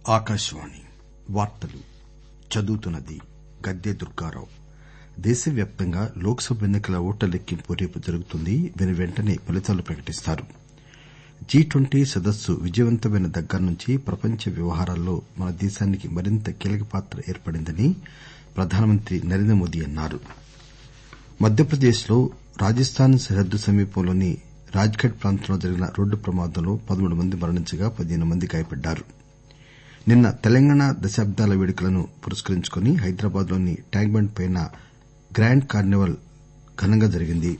ఆకాశవాణి వార్తలు చదువుతున్నది గద్దె దుర్గారావు దేశవ్యాప్తంగా లోక్ సభ ఎన్ని కల ఓట్ల లెక్కింపు రేపు జరుగుతుంది దీని వెంటనే ఫలితాలు ప్రకటిస్తారు జి ట్వంటీ సదస్సు విజయవంతమైన దగ్గర నుంచి ప్రపంచ వ్యవహారాల్లో మన దేశానికి మరింత కీలక పాత్ర ఏర్పడిందని ప్రధానమంత్రి నరేంద్రమోదీ అన్నారు మధ్యప్రదేశ్ లో రాజస్థాన్ సరిహద్దు సమీపంలోని రాజ్ గఢ్ ప్రాంతంలో జరిగిన రోడ్డు ప్రమాదంలో పదమూడు మంది మరణించగా పదిహేను మంది గాయపడ్డారు నిన్న తెలంగాణ దశాబ్దాల వేడుకలను పురస్కరించుకుని హైదరాబాద్ లోని ట్యాంక్ బండ్ పై గ్రాండ్ కార్నివాల్ ఘనంగా జరిగింది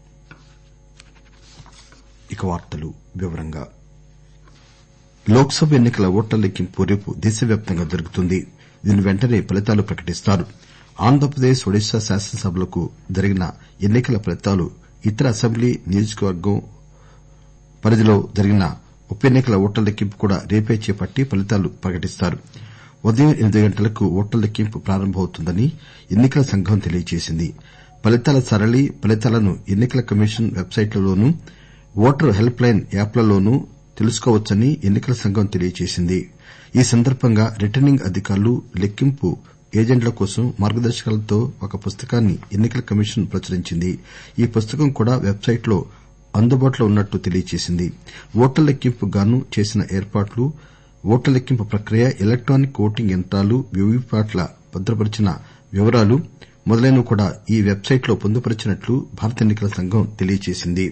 లోక్ సభ ఎన్ని కల ఓట్ల లెక్కింపు రేపు దేశవ్యాప్తంగా జరుగుతుంది దీని వెంటనే ఫలితాలు ప్రకటిస్తారు ఆంధ్రప్రదేశ్ ఒడిశా శాసనసభలకు జరిగిన ఎన్ని కల ఫలితాలు ఇతర అసెంబ్లీ నియోజకవర్గం పరిధిలో జరిగిన ఉప ఎన్ని కల ఓట్ల లెక్కింపు కూడా రేపే చేపట్టి ఫలితాలు ప్రకటిస్తారు ఉదయం ఎనిమిది గంటలకు ఓట్ల లెక్కింపు ప్రారంభమవుతుందని ఎన్ని కల సంఘం తెలియజేసింది ఫలితాల సరళి ఫలితాలను ఎన్ని కల కమిషన్ వెబ్ సైట్ లోనూ ఓటర్ హెల్ప్ లైన్ యాప్ లలోనూ తెలుసుకోవచ్చని ఎన్ని కల సంఘం తెలియజేసింది ఈ సందర్బంగా రిటర్నింగ్ అధికారులు లెక్కింపు ఏజెంట్ల కోసం మార్గదర్శకాలతో ఒక పుస్తకాన్ని ఎన్ని కల కమిషన్ ప్రచురించింది ఈ పుస్తకం కూడా వెబ్ సైట్ లో అందుబాటులో ఉన్నట్లు తెలియజేసింది ఓట్ల లెక్కింపుకు గాను చేసిన ఏర్పాట్లు ఓట్ల లెక్కింపు ప్రక్రియ ఎలక్టానిక్ ఓటింగ్ యంత్రాలు వీవీప్యాట్ల భద్రపరిచిన వివరాలు మొదలైనవి కూడా ఈ వెబ్ సైట్ లో పొందుపరిచినట్లు భారత ఎన్ని కల సంఘం తెలియజేసింది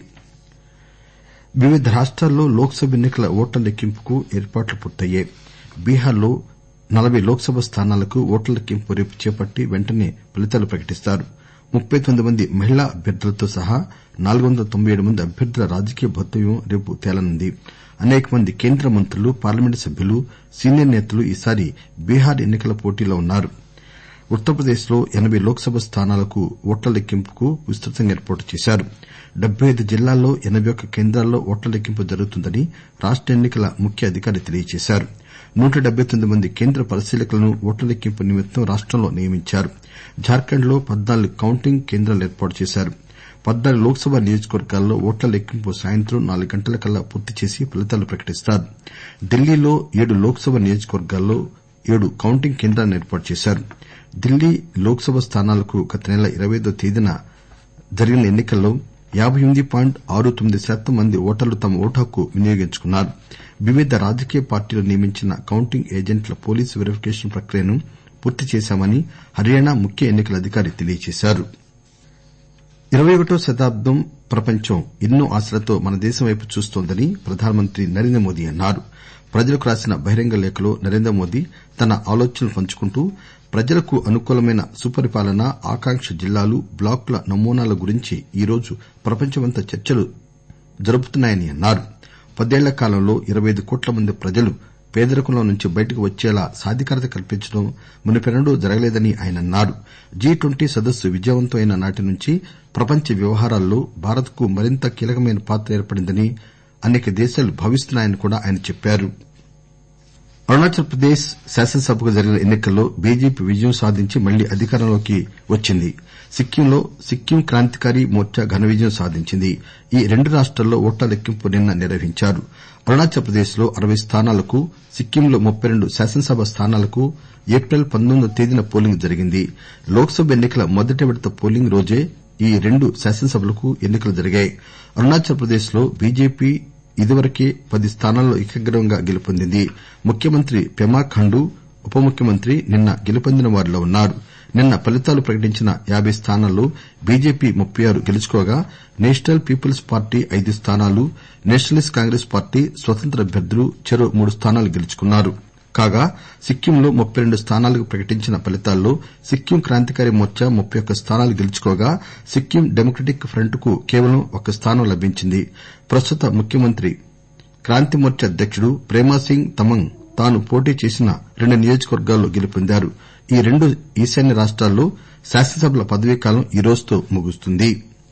వివిధ రాష్టాల్లో లోక్ సభ ఎన్ని కల ఓట్ల లెక్కింపుకు ఏర్పాట్లు పూర్తయ్యాయి బీహార్ లో నలబై లోక్ సభ స్థానాలకు ఓట్ల లెక్కింపు రేపు చేపట్టి వెంటనే ఫలితాలు ప్రకటిస్తారు ముప్పై తొమ్మిది మంది మహిళా అభ్యర్థులతో సహా నాలుగు వందల తొంభై ఏడు మంది అభ్యర్థుల రాజకీయ భవితవ్యం రేపు తేలనుంది అనేక మంది కేంద్ర మంత్రులు పార్లమెంటు సభ్యులు సీనియర్ నేతలు ఈసారి బీహార్ ఎన్ని కల పోటీలో ఉన్నారు ఉత్తరప్రదేశ్ లో ఎనబై లోక్ సభ స్థానాలకు ఓట్ల లెక్కింపుకు విస్తృతంగా ఏర్పాట్లు చేశారు డెబ్బై ఐదు జిల్లాల్లో ఎనబై ఒక్క కేంద్రాల్లో ఓట్ల లెక్కింపు జరుగుతుందని రాష్ట ఎన్ని కల ముఖ్య అధికారి తెలియజేశారు నూట డెబ్బై తొమ్మిది మంది కేంద్ర పరిశీలకులను ఓట్ల లెక్కింపు నిమిత్తం రాష్టంలో నియమించారు జార్ఖండ్ లో పద్నాలుగు కౌంటింగ్ కేంద్రాలు ఏర్పాటు చేశారు పద్నాలుగు లోక్ సభ నియోజకవర్గాల్లో ఓట్ల లెక్కింపు సాయంత్రం నాలుగు గంటలకల్లా పూర్తి చేసి ఫలితాలు ప్రకటిస్తారు ఢిల్లీలో ఏడు లోక్ సభ నియోజకవర్గాల్లో ఏడు కౌంటింగ్ కేంద్రాలను ఏర్పాటు చేశారు ఢిల్లీ లోక్ సభ స్థానాలకు గత నెల ఇరవై ఐదవ తేదీన జరిగిన ఎన్ని కల్లో యాబై ఎనిమిది పాయింట్ ఆరు తొమ్మిది శాతం మంది ఓటర్లు తమ ఓటు హక్కు వినియోగించుకున్నారు వివిధ రాజకీయ పార్టీలు నియమించిన కౌంటింగ్ ఏజెంట్ల పోలీసు వెరిఫికేషన్ ప్రక్రియను పూర్తి చేశామని హర్యానా ముఖ్య ఎన్ని కల అధికారి తెలియజేశారు ఇరవై ఒకటవ శతాబ్దం ప్రపంచం ఎన్నో ఆశలతో మన దేశం వైపు చూస్తోందని ప్రధానమంత్రి నరేంద్రమోదీ అన్నారు ప్రజలకు రాసిన బహిరంగ లేఖలో నరేంద్రమోదీ తన ఆలోచనలు పంచుకుంటూ ప్రజలకు అనుకూలమైన సుపరిపాలన ఆకాంక్ష జిల్లాలు బ్లాకుల నమూనాల గురించి ఈరోజు ప్రపంచమంతా చర్చలు జరుపుతున్నాయని అన్నారు పదేళ్ల కాలంలో ఇరవై ఐదు కోట్ల మంది ప్రజలు పేదరికంలో నుంచి బయటకు వచ్చేలా సాధికారత కల్పించడం మునుపెన్నడూ జరగలేదని ఆయన అన్నారు జి ట్వంటీ సదస్సు విజయవంతం అయిన నాటి నుంచి ప్రపంచ వ్యవహారాల్లో భారత్ కు మరింత కీలకమైన పాత్ర ఏర్పడిందని అనేక దేశాలు భావిస్తున్నాయని కూడా ఆయన చెప్పారు అరుణాచల్ ప్రదేశ్ శాసనసభకు జరిగిన ఎన్ని కల్లో బీజేపీ విజయం సాధించి మళ్లీ అధికారంలోకి వచ్చింది సిక్కింలో సిక్కిం క్రాంతికారి మోర్చా ఘన విజయం సాధించింది ఈ రెండు రాష్టాల్లో ఓట్ల లెక్కింపు నిన్న నిర్వహించారు అరుణాచల్ ప్రదేశ్ లో అరవై స్థానాలకు సిక్కింలో ముప్పై రెండు శాసనసభ స్థానాలకు ఏప్రిల్ పంతొమ్మిదవ తేదీన పోలింగ్ జరిగింది లోక్ సభ ఎన్ని కల మొదటి విడత పోలింగ్ రోజే ఈ రెండు శాసనసభలకు ఎన్ని కలు జరిగాయి అరుణాచల్ ప్రదేశ్ లో బీజేపీ ఇదివరకే పది స్థానాల్లో ఏకగ్రీవంగా గెలుపొందింది ముఖ్యమంత్రి పెమా ఖండూ ఉప ముఖ్యమంత్రి నిన్న గెలుపొందిన వారిలో ఉన్నారు నిన్న ఫలితాలు ప్రకటించిన యాబై స్థానాల్లో బీజేపీ ముప్పై ఆరు గెలుచుకోగా నేషనల్ పీపుల్స్ పార్టీ ఐదు స్థానాలు నేషనలిస్ట్ కాంగ్రెస్ పార్టీ స్వతంత్ర అభ్యర్థులు చెరో మూడు స్థానాలు గెలుచుకున్నారు కాగా సిక్కింలో ముప్పై రెండు స్థానాలకు ప్రకటించిన ఫలితాల్లో సిక్కిం క్రాంతికారి మోర్చా ముప్పై ఒక్క స్థానాలు గెలుచుకోగా సిక్కిం డెమోక్రటిక్ ఫ్రంట్ కు కేవలం ఒక్క స్థానం లభించింది ప్రస్తుత ముఖ్యమంత్రి క్రాంతి మోర్చా అధ్యకుడు ప్రేమాసింగ్ తమంగ్ తాను పోటీ చేసిన రెండు నియోజకవర్గాల్లో గెలుపొందారు ఈ రెండు ఈశాన్య రాష్టాల్లో శాసనసభల పదవీకాలం ఈ రోజుతో ముగుస్తుంది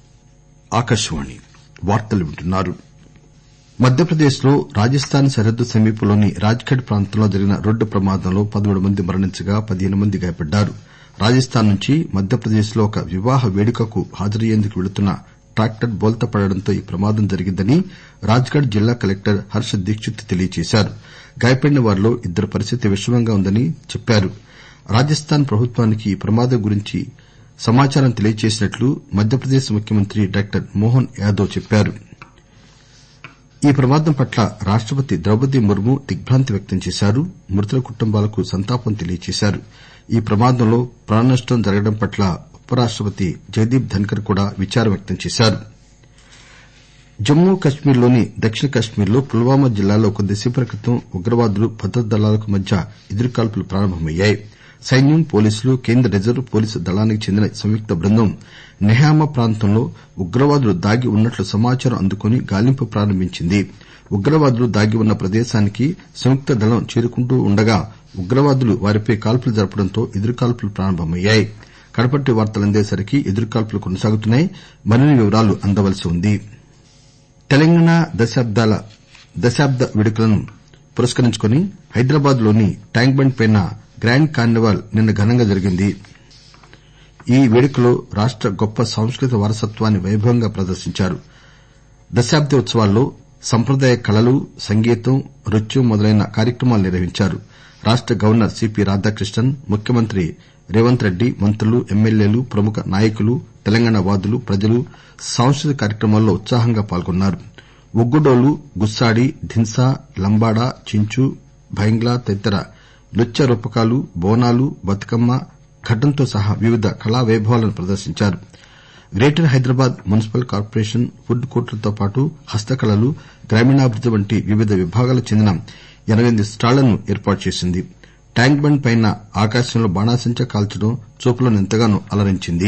మధ్యప్రదేశ్ లో రాజస్థాన్ సరిహద్దు సమీపంలోని రాజ్ గఢ్ ప్రాంతంలో జరిగిన రోడ్డు ప్రమాదంలో పదమూడు మంది మరణించగా పదిహేను మంది గాయపడ్డారు రాజస్థాన్ నుంచి మధ్యప్రదేశ్ లో ఒక వివాహ వేడుకకు హాజరయ్యేందుకు వెళుతున్న ట్రాక్టర్ బోల్తా పడడంతో ఈ ప్రమాదం జరిగిందని రాజ్ గఢ్ జిల్లా కలెక్టర్ హర్ష దీక్షిత్ తెలియజేశారు గాయపడిన వారిలో ఇద్దరి పరిస్థితి విషమంగా ఉందని చెప్పారు రాజస్థాన్ ప్రభుత్వానికి ఈ ప్రమాదం గురించి సమాచారం తెలియజేసినట్లు మధ్యప్రదేశ్ ముఖ్యమంత్రి డాక్టర్ మోహన్ యాదవ్ చెప్పారు ఈ ప్రమాదం పట్ల రాష్టపతి ద్రౌపది ముర్ము దిగ్బాంతి వ్యక్తం చేశారు మృతుల కుటుంబాలకు సంతాపం తెలియజేశారు ఈ ప్రమాదంలో ప్రాణనష్టం జరగడం పట్ల ఉపరాష్టపతి జగదీప్ ధన్కర్ కూడా విచారం వ్యక్తం చేశారు జమ్మూ కశ్మీర్లోని దక్షిణ కశ్మీర్లో పుల్వామా జిల్లాలో కొద్దిసేపటి క్రితం ఉగ్రవాదులు భద్రతా దళాలకు మధ్య ఎదురుకాల్పులు ప్రారంభమయ్యాయి సైన్యం పోలీసులు కేంద్ర రిజర్వ్ పోలీసు దళానికి చెందిన సంయుక్త బృందం నెహామా ప్రాంతంలో ఉగ్రవాదులు దాగి ఉన్నట్లు సమాచారం అందుకుని గాలింపు ప్రారంభించింది ఉగ్రవాదులు దాగి ఉన్న ప్రదేశానికి సంయుక్త దళం చేరుకుంటూ ఉండగా ఉగ్రవాదులు వారిపై కాల్పులు జరపడంతో ఎదురుకాల్పులు ప్రారంభమయ్యాయి కడపటి వార్తలందేసరికి ఎదురుకాల్పులు కొనసాగుతున్నాయి మరిన్ని వివరాలు అందవలసి ఉంది తెలంగాణ దశాబ్ద వేడుకలను పురస్కరించుకుని హైదరాబాద్ లోని ట్యాంక్ బండ్ పై గ్రాండ్ కార్నివాల్ నిన్న ఘనంగా జరిగింది ఈ వేడుకలో రాష్ట గొప్ప సాంస్కృతిక వారసత్వాన్ని వైభవంగా ప్రదర్శించారు దశాబ్ది ఉత్సవాల్లో సంప్రదాయ కళలు సంగీతం నృత్యం మొదలైన కార్యక్రమాలు నిర్వహించారు రాష్ట గవర్నర్ సిపి రాధాకృష్ణన్ ముఖ్యమంత్రి రేవంత్ రెడ్డి మంత్రులు ఎమ్మెల్యేలు ప్రముఖ నాయకులు తెలంగాణ వాదులు ప్రజలు సాంస్కృతిక కార్యక్రమాల్లో ఉత్సాహంగా పాల్గొన్నారు ఒగ్గుడోలు గుస్సాడి ధింసా లంబాడా చించు భైంగ్లా తదితర నృత్య రూపకాలు బోనాలు బతుకమ్మ ఘటంతో సహా వివిధ కళా వైభవాలను ప్రదర్శించారు greater Hyderabad municipal corporation food కోర్టులతో పాటు హస్తకళలు గ్రామీణాభివృద్ది వంటి వివిధ విభాగాలకు చెందిన ఎనబై ఎనిమిది స్టాళ్లను ఏర్పాటు చేసింది ట్యాంక్ బండ్ పై ఆకాశంలో బాణాసంచా కాల్చడం చూపులను ఎంతగానో అలరించింది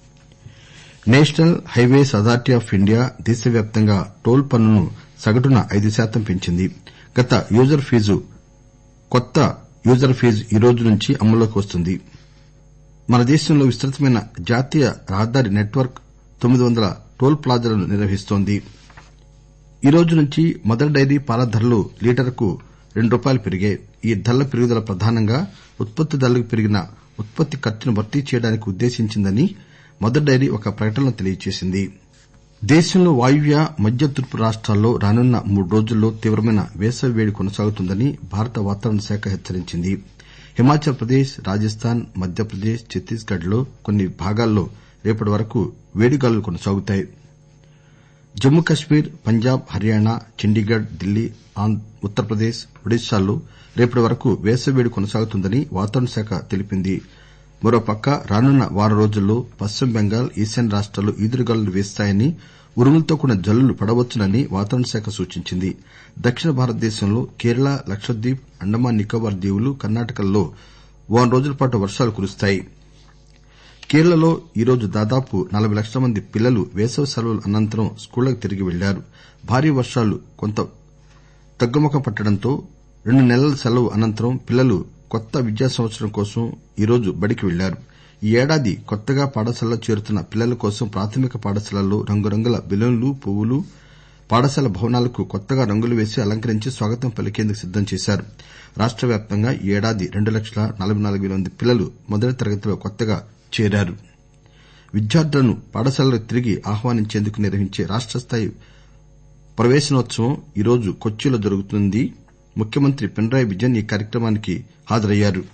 national highways authority of India దేశవ్యాప్తంగా టోల్ పన్నును సగటున ఐదు శాతం పెంచింది గత యూజర్ ఫీజు కొత్త యూజర్ ఫీజు ఈ రోజు నుంచి అమల్లోకి వస్తుంది మన దేశంలో విస్తృతమైన జాతీయ రహదారి నెట్వర్క్ తొమ్మిది వందల టోల్ ప్లాజాలను నిర్వహిస్తోంది ఈ రోజు నుంచి మదర్ డైరీ పాల ధరలు లీటరుకు రెండు రూపాయలు పెరిగాయి ఈ ధరల పెరుగుదల ప్రధానంగా ఉత్పత్తిదారులకు పెరిగిన ఉత్పత్తి ఖర్చును భర్తీ చేయడానికి ఉద్దేశించిందని మదర్ డైరీ ఒక ప్రకటనలో తెలియజేసింది దేశంలో వాయువ్య మధ్య తూర్పు రాష్టాల్లో రానున్న మూడు రోజుల్లో తీవ్రమైన వేసవి వేడి కొనసాగుతుందని భారత వాతావరణ శాఖ హెచ్చరించింది హిమాచల్ ప్రదేశ్ రాజస్థాన్ మధ్యప్రదేశ్ ఛత్తీస్ గఢ్ లో కొన్ని భాగాల్లో రేపటి వరకు వేడిగాలులు కొనసాగుతాయి జమ్మూ కశ్మీర్ పంజాబ్ హర్యానా చండీగఢ్ ఢిల్లీ ఉత్తరప్రదేశ్ ఒడిశాల్లో రేపటి వరకు వేసవి వేడి కొనసాగుతుందని వాతావరణ శాఖ తెలిపింది మరోపక్క రానున్న వారం రోజుల్లో పశ్చిమ బెంగాల్ ఈశాన్య రాష్టాల్లో ఈదురుగాలులు వీస్తాయని ఉరుములతో కూడిన జల్లులు పడవచ్చునని వాతావరణ శాఖ సూచించింది దక్షిణ భారతదేశంలో కేరళ లక్షద్వీప్ అండమాన్ నికోబార్ దీవులు కర్ణాటకల్లో వారం రోజుల పాటు వర్షాలు కురుస్తాయి కేరళలో ఈరోజు దాదాపు నలబై లక్షల మంది పిల్లలు వేసవి సెలవుల అనంతరం స్కూళ్లకు తిరిగి వెళ్లారు భారీ వర్షాలు కొంత తగ్గుముఖం పట్టడంతో రెండు నెలల సెలవు అనంతరం పిల్లలు కొత్త విద్యా సంవత్సరం కోసం ఈరోజు బడికి వెళ్లారు ఈ ఏడాది కొత్తగా పాఠశాలలో చేరుతున్న పిల్లల కోసం ప్రాథమిక పాఠశాలల్లో రంగురంగుల బెలూన్లు పువ్వులు పాఠశాల భవనాలకు కొత్తగా రంగులు వేసి అలంకరించి స్వాగతం పలికేందుకు సిద్దం చేశారు రాష్ట వ్యాప్తంగా ఈ ఏడాది రెండు లక్షల నలబై నాలుగు పేల మంది పిల్లలు మొదటి తరగతిలో కొత్తగా చేరారు విద్యార్థులను పాఠశాలలకు తిరిగి ఆహ్వానించేందుకు నిర్వహించే రాష్ట స్థాయి ప్రవేశనోత్సవం ఈరోజు కొచ్చిలో జరుగుతుంది ముఖ్యమంత్రి పినరాయి విజయన్ ఈ కార్యక్రమానికి హాజరయ్యారు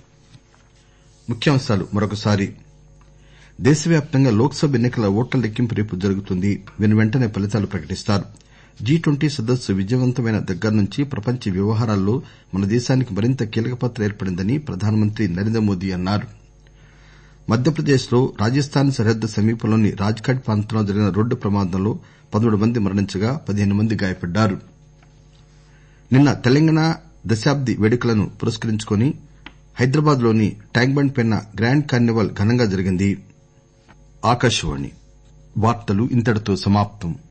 దేశవ్యాప్తంగా లోక్ సభ ఎన్ని కల ఓట్ల లెక్కింపు రేపు జరుగుతుంది వెనువెంటనే ఫలితాలు ప్రకటిస్తారు జి ట్వంటీ సదస్సు విజయవంతమైన దగ్గర నుంచి ప్రపంచ వ్యవహారాల్లో మన దేశానికి మరింత కీలక పాత్ర ఏర్పడిందని ప్రధానమంత్రి నరేంద్ర మోదీ అన్నారు మధ్యప్రదేశ్ లో రాజస్థాన్ సరిహద్దు సమీపంలోని రాజ్ ఘాట్ ప్రాంతంలో జరిగిన రోడ్డు ప్రమాదంలో పదమూడు మంది మరణించగా పదిహేను మంది గాయపడ్డారు నిన్న తెలంగాణ దశాబ్ది వేడుకలను పురస్కరించుకుని హైదరాబాద్ లోని ట్యాంక్ బండ్ పై గ్రాండ్ కార్నివాల్ ఘనంగా జరిగింది